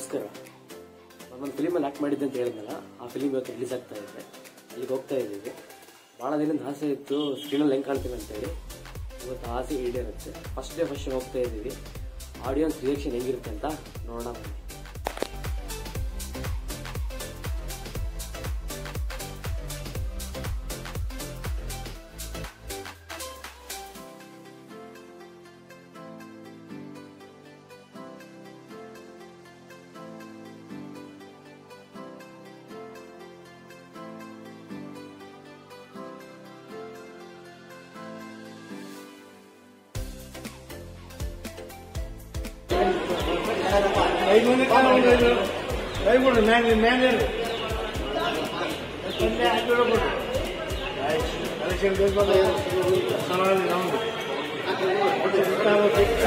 ನಮಸ್ಕಾರ ನಾನೊಂದು ಫಿಲಿಮಲ್ಲಿ ಆ್ಯಕ್ಟ್ ಮಾಡಿದ್ದೆ ಅಂತ ಹೇಳಿದ್ನಲ್ಲ ಆ ಫಿಲಿಮ್ ಇವತ್ತು ರಿಲೀಸ್ ಆಗ್ತಾ ಇದೆ ಅಲ್ಲಿಗೆ ಹೋಗ್ತಾ ಇದ್ದೀವಿ ಭಾಳ ದಿನದ ಆಸೆ ಇತ್ತು ಸ್ಕ್ರೀನಲ್ಲಿ ಹೆಂಗೆ ಕಾಣ್ತೀವಿ ಅಂತೇಳಿ ಇವತ್ತು ಆಸೆ ಈಡೇರುತ್ತೆ ಫಸ್ಟ್ ಡೇ ಫಸ್ಟ್ ಹೋಗ್ತಾ ಇದ್ದೀವಿ ಆಡಿಯನ್ಸ್ ರಿಯಾಕ್ಷನ್ ಹೆಂಗಿರುತ್ತೆ ಅಂತ ನೋಡೋಣ ಬನ್ನಿ ಐದು ಮಂದಿ ಕಾಲ ಒಂದು ಐದು ಕೈ ಕೊಡ್ರಿ ಮ್ಯಾಗ ಮ್ಯಾಗ ಎಲೆಕ್ಷನ್ ಬೇಕಲ್ಲ ಸಮಾನ ನಮ್ದು ಸಿಕ್ಕ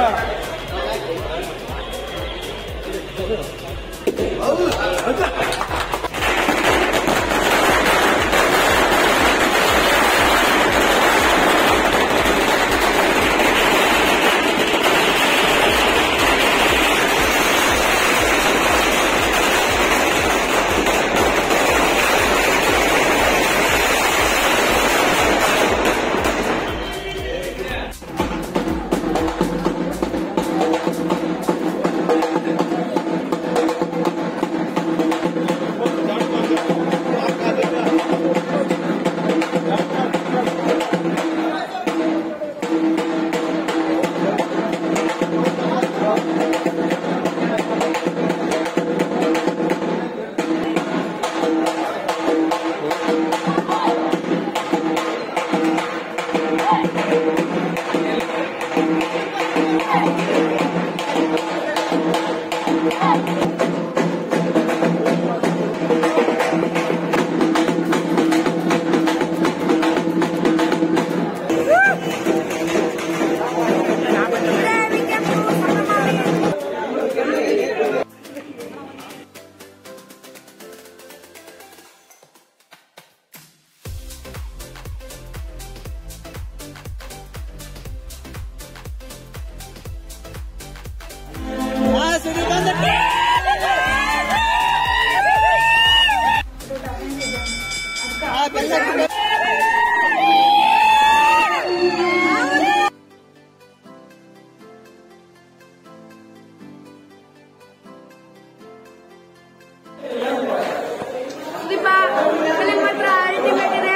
ದೀಪ ಫಿಲಿಂ ಮಾತ್ರ ಅಲ್ಟಿಮೇಟ್ ಇದೆ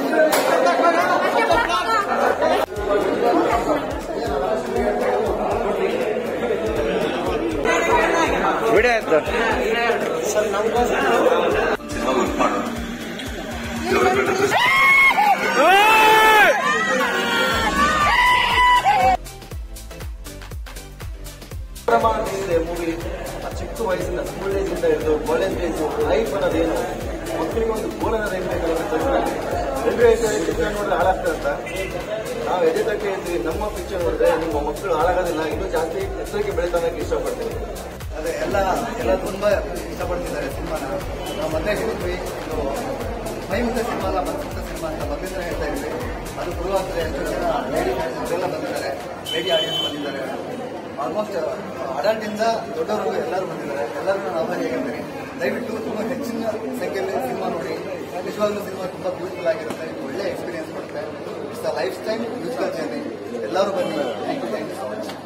ಪ್ರಮಾಣ ಇದೆ ಮೂವಿ ಚಿಕ್ಕ ವಯಸ್ಸಿನ ಸ್ಕೂಲ್ ಡೇಸ್ ಇಂದ ಹಿಡಿದು ಕಾಲೇಜ್ ಡೇಸ್ ಲೈಫ್ ಅನ್ನೋದೇನು ಮಕ್ಕಳಿಗೆ ಒಂದು ಗೋಲ್ ಅನ್ನೋದು ಹೆಂಗ್ ಬೇಕಲ್ಲ ಚಿತ್ರದಲ್ಲಿ ಎಲ್ರು ಹೇಳ್ತಾರೆ ಚಿತ್ರ ನೋಡಿದ್ರೆ ಹಾಳಾಗ್ತಾರೆ ಅಂತ ನಾವು ಎದೆ ತಟ್ಟೆ ಹೇಳ್ತೀವಿ ನಮ್ಮ ಪಿಕ್ಚರ್ ನೋಡಿದ್ರೆ ನಿಮ್ಮ ಮಕ್ಕಳು ಹಾಳಾಗೋದಿಲ್ಲ ಇನ್ನೂ ಜಾಸ್ತಿ ಎತ್ತರಕ್ಕೆ ಬೆಳೀತಾನಕ್ಕೆ ಇಷ್ಟಪಡ್ತೀವಿ ಅದೇ ಎಲ್ಲ ಎಲ್ಲ ತುಂಬಾ ಇಷ್ಟಪಡ್ತಿದ್ದಾರೆ ಸಿನಿಮಾನ ನಾವು ಮೊದಲೇ ಹೇಳಿದ್ವಿ ಇದು ಮೈಮುಖ ಸಿನಿಮಾ ಅಲ್ಲ ಮನಸ್ಸುಖ ಸಿನಿಮಾ ಅಂತ ಮೊದಲಿಂದ ಹೇಳ್ತಾ ಇದ್ವಿ ಅದು ಪ್ರೂವ್ ಆಗ್ತದೆ ಎಷ್ಟೋ ಜನ ಲೇಡಿ ಎಲ್ಲ ಬಂದಿದ್ದಾರೆ ಲೇಡಿ ಆಡಿಯನ್ಸ್ ಬಂದಿದ್ದಾರೆ ಆಲ್ಮೋಸ್ಟ್ ಅಡಲ್ಟ್ ಇಂದ ದೊಡ್ಡವರೆಗೂ ಎಲ್ಲರೂ ಬಂದಿದ್ದಾರೆ ಎಲ್ಲರಿಗೂ ನಾವು ಹೇಳ್ತೀನಿ ದಯವಿಟ್ಟು ತುಂಬಾ ಹೆಚ್ಚಿನ ಸಂಖ್ಯೆಯಲ್ಲಿ ಸಿನಿಮಾ ನೋಡಿ ನಿಜವಾಗ್ಲೂ ಸಿನಿಮಾ ತುಂಬಾ ಬ್ಯೂಟಿಫುಲ್ ಆಗಿರುತ್ತೆ ಒಳ್ಳೆ ಎಕ್ಸ್ಪೀರಿಯನ್ಸ್ ಕೊಡುತ್ತೆ it's a life musical journey ಎಲ್ಲರೂ ಬನ್ನಿ thank you thank you so much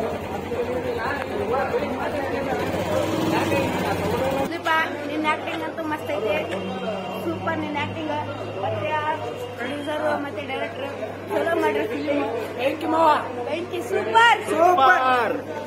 Deepa ನಿನ್ನ ಆಕ್ಟಿಂಗ್ ಅಂತೂ ಮಸ್ತ್ ಐತೆ ಸೂಪರ್ ನಿನ್ನ ಆಕ್ಟಿಂಗ್ ಮತ್ತೆ ಪ್ರೊಡ್ಯೂಸರ್ ಮತ್ತೆ ಡೈರೆಕ್ಟರ್ ಚಲೋ ಮಾಡ್ರಿ film thank you super super